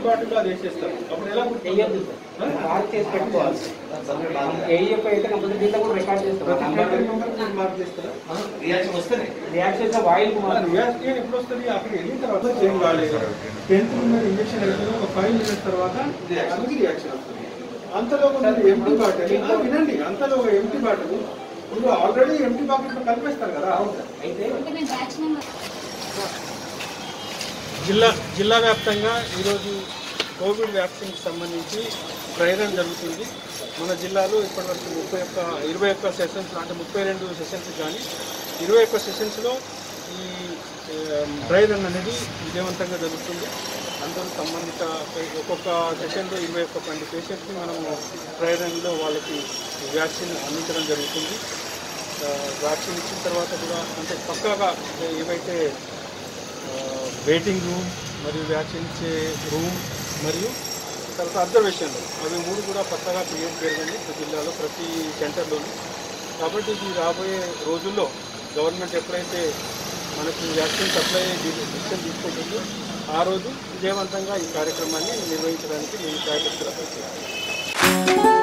bottle అది వేసేస్తారు అప్పుడు ఎలా వేయొద్దు సార్ మార్క్ చేసి పెట్టుకోవాలి ఏఈఎఫ్ అయితే కంపల్సరీ దీంట్లో కూడా రికార్డ్ చేస్తాం ప్రతి నంబర్ టెండర్ మెంబర్ మార్క్ చేస్తారా రియాక్షన్ వస్తేనే రియాక్షన్ ఆయిల్ రియాక్షన్ ఎప్పుడు వస్తుంది అక్కడికి వెళ్ళిన తర్వాత చేంజ్ కాలేదు టెన్త్ మెంబర్ ఇంజక్షన్ అయిపోయిన ఒక ఫైవ్ మినిట్స్ తర్వాత అందుకు రియాక్షన్ వస్తుంది అంతలో కొంచెం ఎంటీ బాటిల్ ఆ, వినండి అంతలో ఒక ఎంటీ బాటిల్ ఇప్పుడు ఆల్రెడీ ఎంటీ బాటిల్ కలిపేస్తారు కదా అయితే అంటే మేము బ్యాచ్ నెంబర్ జిల్లా జిల్లా వ్యాప్తంగా ఈరోజు కోవిడ్ వ్యాక్సిన్కి సంబంధించి ప్రయోగం జరుగుతుంది మన జిల్లాలో ఇప్పటివరకు ముప్పై ఒక్క ఇరవై ఒక్క సెషన్స్ అంటే ముప్పై రెండు సెషన్స్ కానీ ఇరవై ఒక్క సెషన్స్లో ఈ డ్రై రన్ అనేది విజయవంతంగా జరుగుతుంది అందరూ సంబంధిత ఒక్కొక్క సెషన్లో ఇరవై ఒక్క మంది పేషెంట్స్ని మనము డ్రై రన్లో వాళ్ళకి వ్యాక్సిన్ అందించడం జరుగుతుంది ఆ, వ్యాక్సిన్ ఇచ్చిన తర్వాత కూడా అంటే పక్కాగా ఏవైతే వెయిటింగ్ రూమ్ మరియు వ్యాక్సిన్ ఇచ్చే రూమ్ మరియు తర్వాత అబ్జర్వేషన్ రూమ్ అవి మూడు కూడా పక్కగా క్రియేట్ జరిగింది ఈ జిల్లాలో ప్రతి సెంటర్లోనూ కాబట్టి ఇది రాబోయే రోజుల్లో గవర్నమెంట్ ఎప్పుడైతే మనకి వ్యాక్సిన్ సప్లై డిసిషన్ తీసుకుంటుందో ఆ రోజు విజయవంతంగా ఈ కార్యక్రమాన్ని నిర్వహించడానికి మేము ప్రయత్నిస్తున్నాం